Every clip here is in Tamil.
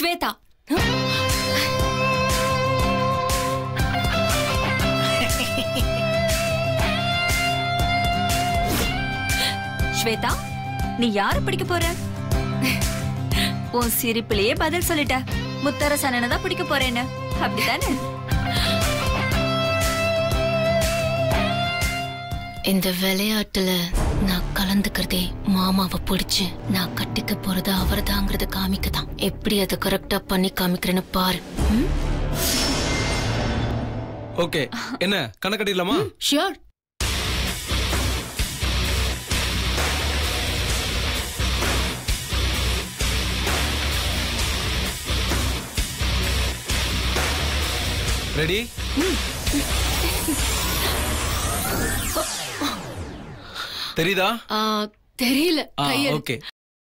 ஸ்வேதா ஸ்வேதா நீ யார பிடிக்க போற உன் சிரிப்பிலேயே பதில் சொல்லிட்ட முத்தரசனனை தான் பிடிக்க போறேன்னு அப்படித்தானே இந்த விளையாட்டுல நான் கலந்துக்கிறதே மாமாவை பிடிச்சு நான் கட்டிக்க போறது அவர்தாங்கிறத காமிக்க தான் எப்படி அதை கரெக்டா பண்ணி காமிக்கிறேன்னு பாரு ம்? ஓகே என்ன கணக்கடிலாமா ஷியோர் ரெடி தெரியுதா ஆ, தெரியல ஆ கையெழு- ஓகே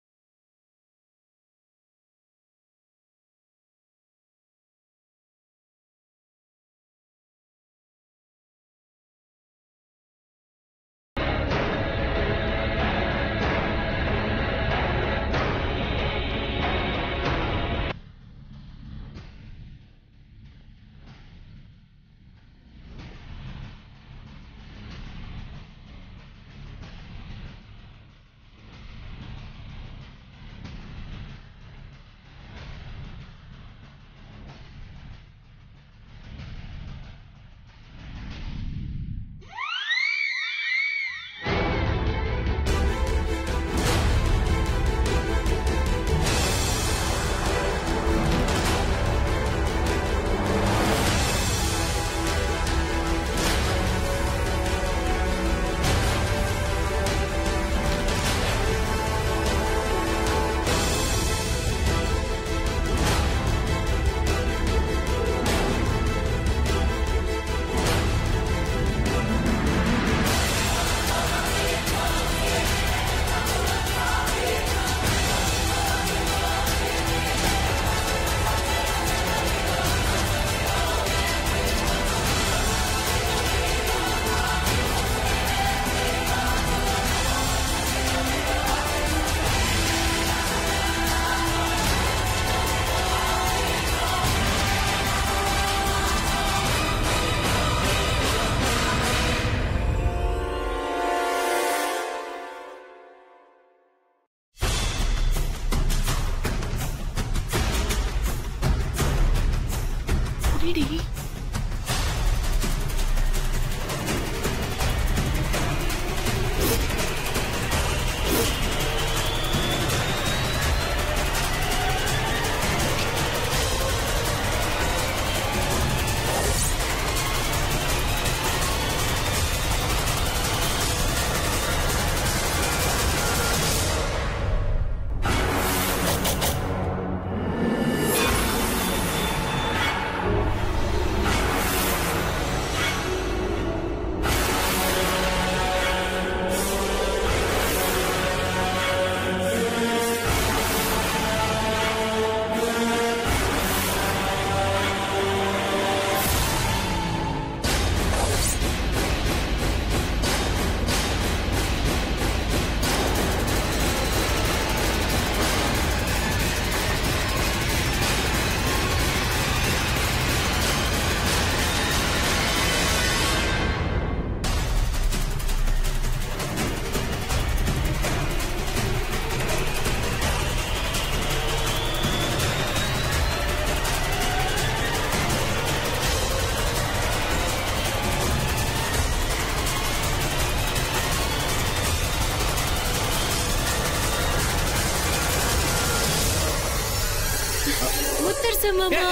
முத்தரசு மாமா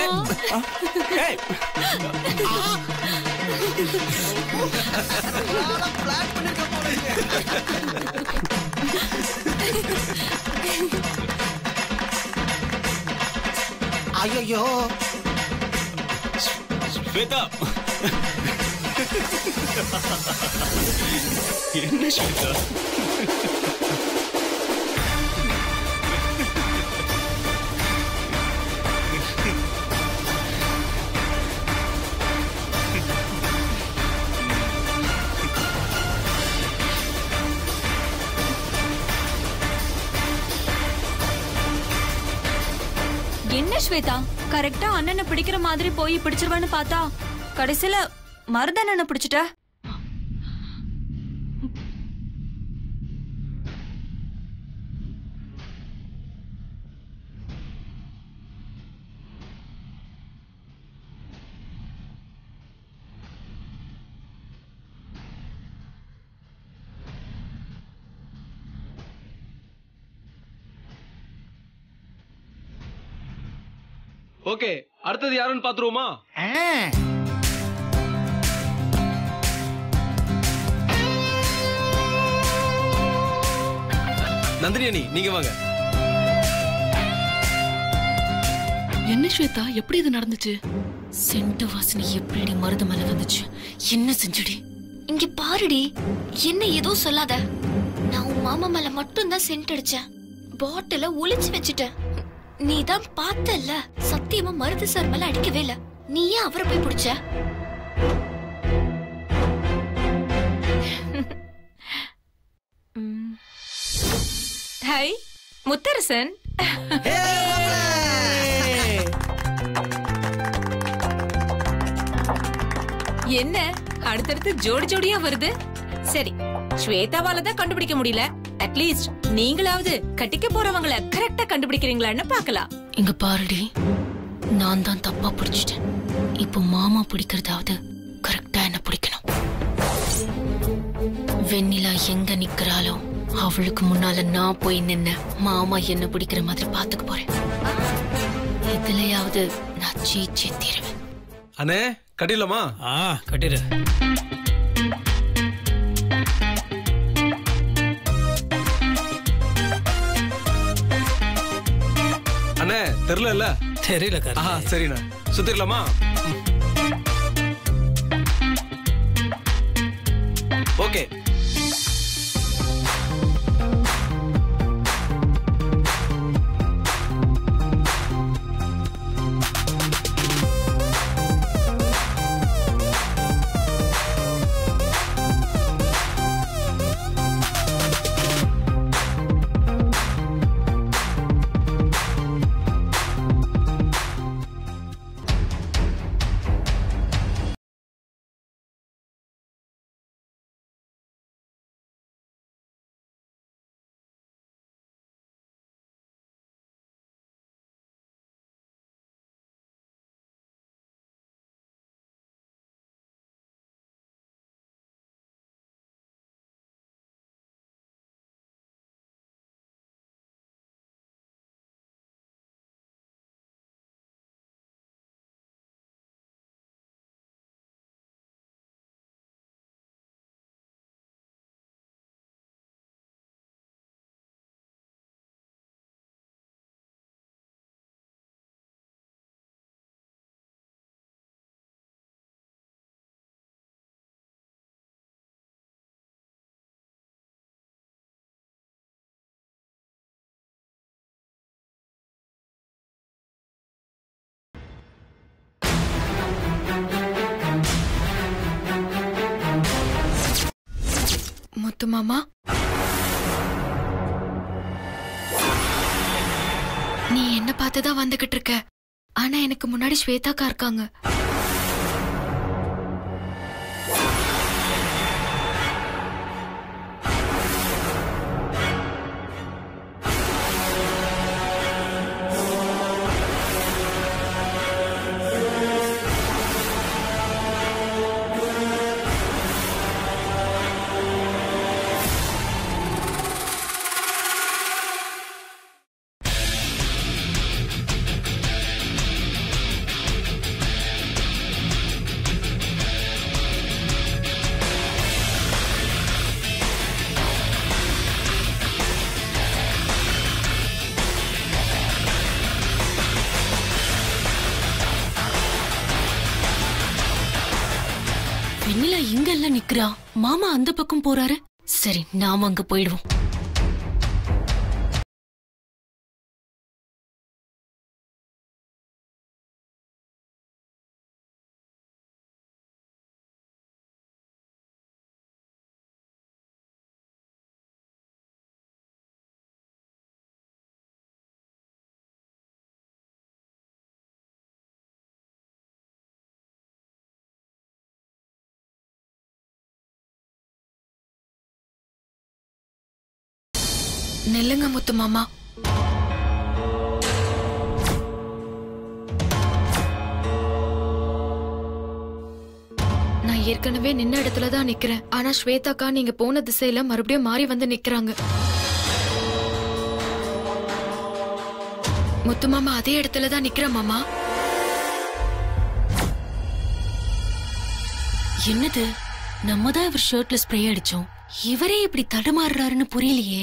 ஏய் ஐயோ ஸ்வேதா என்ன ஸ்வேதா என்ன ஸ்வேதா கரெக்டா அண்ணனை பிடிக்கிற மாதிரி போய் பிடிச்சிருவான்னு பார்த்தா கடைசியில மருதண்ணனை பிடிச்சிட்ட ஓகே அடுத்தது யாருன்னு பாத்துருவோமா நந்தினி அண்ணி நீங்க வாங்க என்ன ஸ்வேதா எப்படி இது நடந்துச்சு சென்ட் வாசனை எப்படி மருது மேல வந்துச்சு என்ன செஞ்சுடி இங்க பாருடி என்ன ஏதோ சொல்லாத நான் உன் மாமா மேல மட்டும் தான் சென்ட் அடிச்சேன் பாட்டில ஒளிச்சு வச்சுட்டேன் நீ தான் பார்த்தல்ல சத்தியமா மருது சார் மேல அடிக்கவே இல்ல நீ ஏன் அவரை போய் பிடிச்ச ஹாய் முத்தரசன் என்ன அடுத்தடுத்து ஜோடி ஜோடியா வருது சரி ஸ்வேதாவால தான் கண்டுபிடிக்க முடியல அட்லீஸ்ட் நீங்களாவது கட்டிக்க போறவங்கள கரெக்டா கண்டுபிடிக்கிறீங்களான்னு பார்க்கலாம் இங்க பாருடி நான் தான் தப்பா பிடிச்சிட்டேன் இப்போ மாமா பிடிக்கிறதாவது கரெக்டா என்ன பிடிக்கணும் வெண்ணிலா எங்க நிக்கிறாளோ அவளுக்கு முன்னால நான் போய் நின்ன மாமா என்ன பிடிக்கிற மாதிரி பாத்துக்க போறேன் இதுலயாவது நான் ஜெயிச்சே தீருவேன் அண்ணே கட்டிடலாமா ஆ கட்டிடு அண்ணே தெரியல தெரியல ஆஹா கரெக்ட் சரிண்ணா சுத்திரலாமா ஓகே முத்து மாமா நீ என்ன பார்த்துதான் வந்துகிட்டு இருக்க ஆனா எனக்கு முன்னாடி ஸ்வேதாக்கா இருக்காங்க வெண்ணிலா இங்க எல்லாம் நிக்கிறா மாமா அந்த பக்கம் போறாரு சரி நாம அங்க போயிடுவோம் நெல்லுங்க முத்து மாமா நான் ஏற்கனவே நின்ன இடத்துல தான் நிக்கிறேன் ஆனா ஸ்வேதாக்கா நீங்க போன திசையில மறுபடியும் மாறி வந்து நிக்கிறாங்க முத்து மாமா அதே இடத்துல தான் நிக்கிற மாமா என்னது நம்ம தான் இவர் ஷர்ட்ல ஸ்ப்ரே அடிச்சோம் இவரே இப்படி தடுமாறுறாருன்னு புரியலையே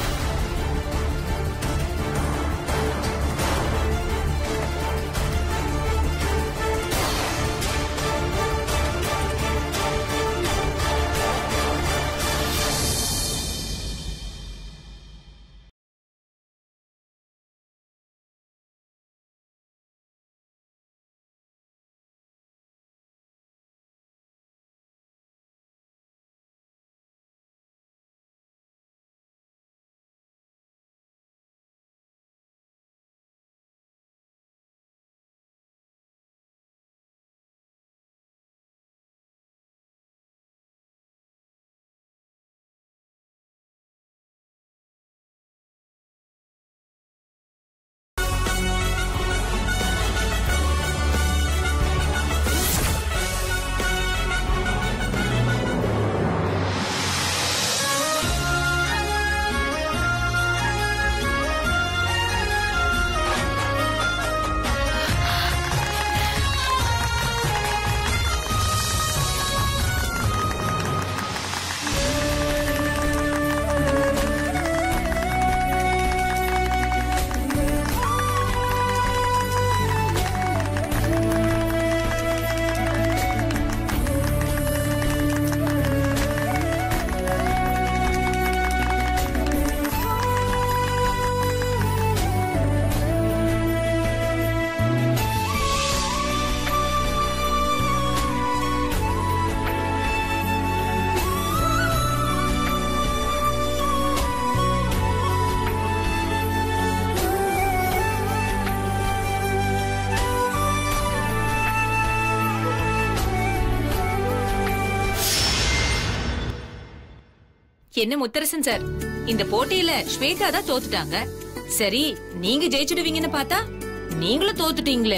என்ன முத்தரசன் சார் இந்த போட்டியில ஸ்வேதா தான் தோத்துட்டாங்க சரி நீங்க ஜெயிச்சிடுவீங்கன்னு பார்த்தா நீங்களும் தோத்துட்டீங்களே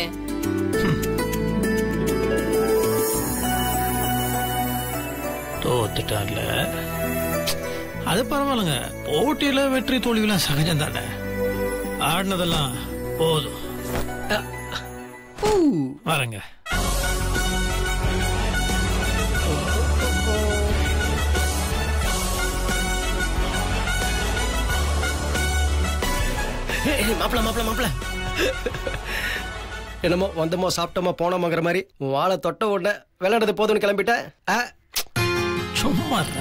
தோத்துட்டான்ல அது பரவாயில்லைங்க போட்டியில வெற்றி தோல்விலாம் சகஜம் தானே ஆடினதெல்லாம் போதும் வரேங்க மாப்பிள மாப்பிள மாப்பிள என்னமோ வந்தமோ சாப்பிட்டோமோ போனோமோங்கிற மாதிரி உன் வாழை தொட்ட உடனே விளையாடுறது போதும்னு கிளம்பிட்டேன் ஆ, சும்மா இருடா.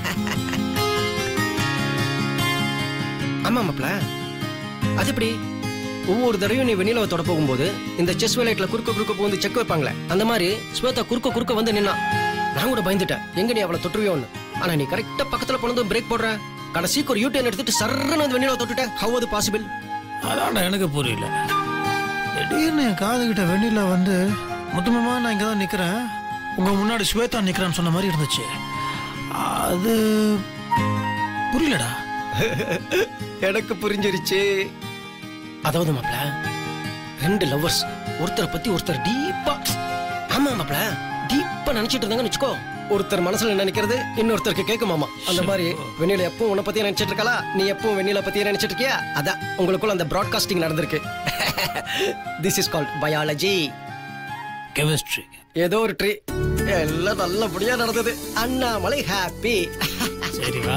ஆமா மாப்பிள அது எப்படி ஒவ்வொரு தடவையும் நீ வெண்ணிலாவை தொட போகும்போது இந்த செஸ் விளையாட்டுல குறுக்க குறுக்க புகுந்து செக் வைப்பாங்களே அந்த மாதிரி ஸ்வேதா குறுக்க குறுக்க வந்து நின்னா நான் கூட பயந்துட்டேன் எங்க நீ அவளை தொட்டுருவியோன்னு ஆனா நீ கரெக்டா பக்கத்துல போனதும் பிரேக் போடுற கடைசிக்கு ஒரு யூடியூன் எடுத்துட்டு சர்றன்னு வந்து வெண்ணிலாவை தொட்டுட்ட ஹவ் அது பாசிபிள் அதான்டா எனக்கு புரியல திடீர்னு என் காதுகிட்ட வெண்ணிலா வந்து முத்துமாமா நான் இங்கே தான் நிற்கிறேன் உங்கள் முன்னாடி ஸ்வேதா நிற்கிறான்னு சொன்ன மாதிரி இருந்துச்சு அது புரியலடா எனக்கு புரிஞ்சிருச்சு அதாவது மாப்ள ரெண்டு லவ்வர்ஸ் ஒருத்தரை பத்தி ஒருத்தர் டீப்பா ஆமா மாப்ள டீப்பா நினைச்சிட்டு இருந்தாங்கன்னு வச்சுக்கோ ஒருத்தர் மனசுல நினைக்கிறது இன்னொருத்தருக்கு கேட்குமாமா அந்த மாதிரி வெண்ணில எப்பவும் உன்னை பத்தியே நினைச்சிட்டு இருக்காளா நீ எப்பவும் வெண்ணில பத்தியே நினைச்சிட்டு இருக்கியா அதான் உங்களுக்குள்ள அந்த பிராட்காஸ்டிங் நடந்திருக்கு this is called biology chemistry ஏதோ ஒரு ட்ரீ எல்லாம் நல்லபடியா நடந்தது அண்ணாமலை ஹாப்பி சரி வா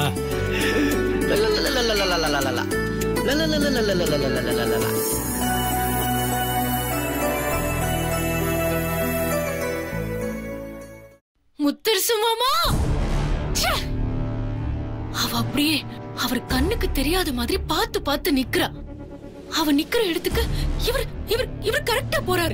முத்தரசு மாமா ச்சே! அவ அப்படியே அவர் கண்ணுக்கு தெரியாத மாதிரி பார்த்து பார்த்து நிக்கிறா அவ நிக்கிற இடத்துக்கு இவர் இவர் இவர் கரெக்டா போறாரு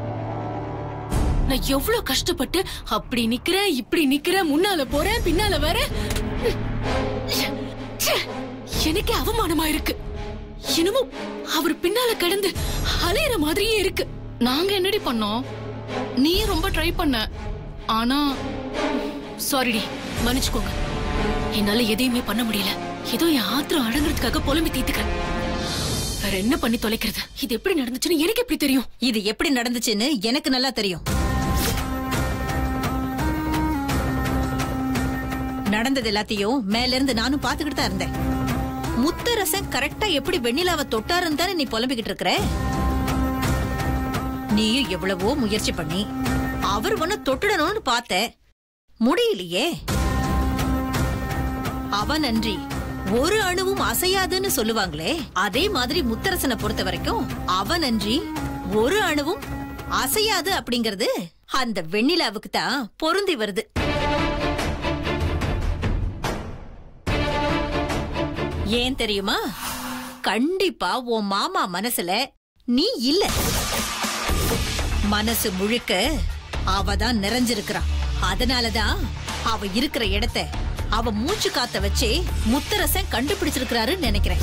நான் எவ்வளவு கஷ்டப்பட்டு அப்படி நிக்கிறேன் இப்படி நிக்கிறேன் முன்னால போறேன் பின்னால வரேன் ச்சே! எனக்கே அவமானமா இருக்கு இன்னமும் அவர் பின்னால கிடந்து அலையிற மாதிரியே இருக்கு நாங்க என்னடி பண்ணோம் நீ ரொம்ப ட்ரை பண்ண ஆனா சாரிடி மன்னிச்சுக்கோங்க என்னால எதையுமே பண்ண முடியல ஏதோ என் ஆத்திரம் அடங்குறதுக்காக புலம்பி தீத்துக்கிறேன் வேற என்ன பண்ணி தொலைக்கிறது இது எப்படி நடந்துச்சுன்னு எனக்கு எப்படி தெரியும் இது எப்படி நடந்துச்சுன்னு எனக்கு நல்லா தெரியும் நடந்தது எல்லாத்தையும் மேல இருந்து நானும் பாத்துக்கிட்டு தான் இருந்தேன் முத்தரசன் கரெக்டா எப்படி வெண்ணிலாவை தொட்டாருன்னு தானே நீ புலம்பிக்கிட்டு இருக்கிற நீயும் எவ்வளவோ முயற்சி பண்ணி அவர் ஒன்ன தொட்டுடணும்னு பார்த்த முடியலையே அவன் நன்றி ஒரு அணுவும் அசையாதுன்னு சொல்லுவாங்களே அதே மாதிரி முத்தரசனை பொறுத்த வரைக்கும் அவன் நன்றி ஒரு அணுவும் அசையாது அப்படிங்கறது அந்த வெண்ணிலாவுக்கு தான் பொருந்தி வருது ஏன் தெரியுமா கண்டிப்பா உன் மாமா மனசுல நீ இல்ல மனசு முழுக்க அவ தான் நிறைஞ்சிருக்கிறா அதனாலதான் அவ இருக்கிற இடத்த அவ மூச்சு காத்த வச்சே முத்தரசன் கண்டுபிடிச்சிருக்கிறாருன்னு நினைக்கிறேன்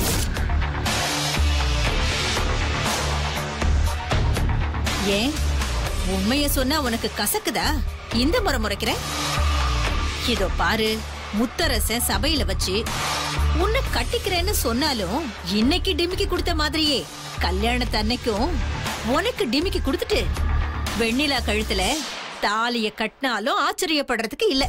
ஏன் உண்மைய சொன்னா உனக்கு கசக்குதா இந்த முறை முறைக்கிற இதோ பாரு முத்தரசன் சபையில வச்சு உன்னை கட்டிக்கிறேன்னு சொன்னாலும் இன்னைக்கு டிமிக்கி கொடுத்த மாதிரியே கல்யாணத்து அன்னைக்கும் உனக்கு டிமிக்கி கொடுத்துட்டு வெண்ணிலா கழுத்துல தாலிய கட்டினாலும் ஆச்சரியப்படுறதுக்கு இல்ல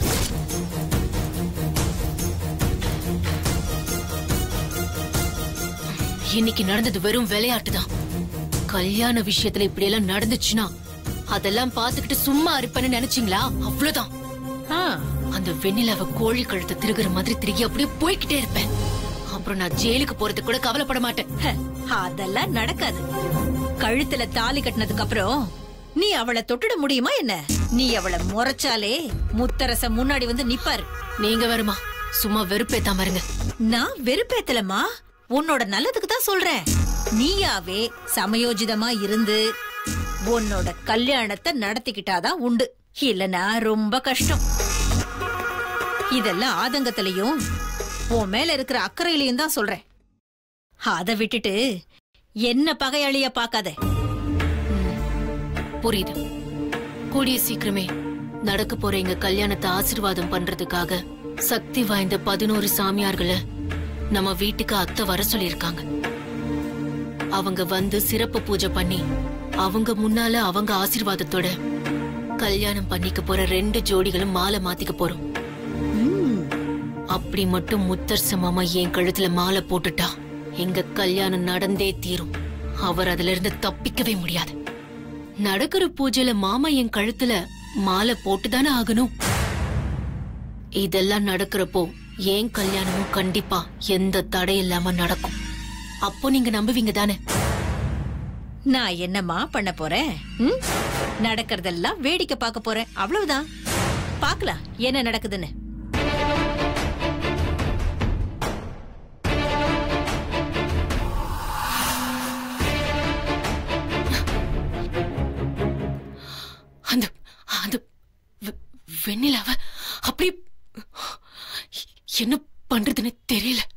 இன்னைக்கு நடந்தது வெறும் விளையாட்டு தான் கல்யாண விஷயத்துல இப்படி எல்லாம் நடந்துச்சுன்னா அதெல்லாம் பாத்துக்கிட்டு சும்மா இருப்பேன்னு நினைச்சீங்களா அவ்வளவுதான் ஆ, அந்த வெண்ணிலாவ கோழி கழுத்தை திருகிற மாதிரி திருகி அப்படியே போய்கிட்டே இருப்பேன் அப்புறம் நான் ஜெயிலுக்கு போறதுக்கு கூட கவலைப்பட மாட்டேன் ஹ, அதெல்லாம் நடக்காது கழுத்துல தாலி கட்டினதுக்கு அப்புறம் நீ அவளை தொட்டுட முடியுமா என்ன நீ அவளை முறைச்சாலே முத்தரச முன்னாடி வந்து நிப்பாரு நீங்க வருமா சும்மா வெறுப்பேத்தாம இருங்க நான் வெறுப்பேத்தலமா உன்னோட நல்லதுக்கு தான் சொல்றேன் நீயாவே சமயோஜிதமா இருந்து உன்னோட கல்யாணத்தை நடத்திக்கிட்டாதான் உண்டு இல்லனா ரொம்ப கஷ்டம் இதெல்லாம் ஆதங்கத்திலையும் உன் மேல இருக்கிற அக்கறையிலையும் தான் சொல்றேன் அத விட்டுட்டு என்ன பகையாளியா பாக்காத புரியுது கூடிய சீக்கிரமே நடக்க போற எங்க கல்யாணத்தை ஆசீர்வாதம் பண்றதுக்காக சக்தி வாய்ந்த பதினோரு சாமியார்களை நம்ம வீட்டுக்கு அத்தை வர சொல்லியிருக்காங்க அவங்க வந்து சிறப்பு பூஜை பண்ணி அவங்க முன்னால அவங்க ஆசீர்வாதத்தோட கல்யாணம் பண்ணிக்க போற ரெண்டு ஜோடிகளும் மாலை மாத்திக்க போறோம் அப்படி மட்டும் முத்தரச மாமா என் கழுத்துல மாலை போட்டுட்டா எங்க கல்யாணம் நடந்தே தீரும் அவர் அதுல இருந்து தப்பிக்கவே முடியாது நடக்கிற பூஜையில மாமா என் கழுத்துல மாலை போட்டுதானே ஆகணும் இதெல்லாம் நடக்கிறப்போ ஏன் கல்யாணமும் கண்டிப்பா எந்த தடை இல்லாம நடக்கும் அப்போ நீங்க நம்புவீங்க தானே நான் என்னம்மா பண்ண போறேன் ம்? நடக்கறதெல்லாம் வேடிக்கை பார்க்க போறேன் அவ்வளவுதான் பார்க்கலாம் என்ன நடக்குதுன்னு அந்த அந்த வெ- வெண்ணிலாவ அப்படி என்ன பண்றதுன்னு தெரியல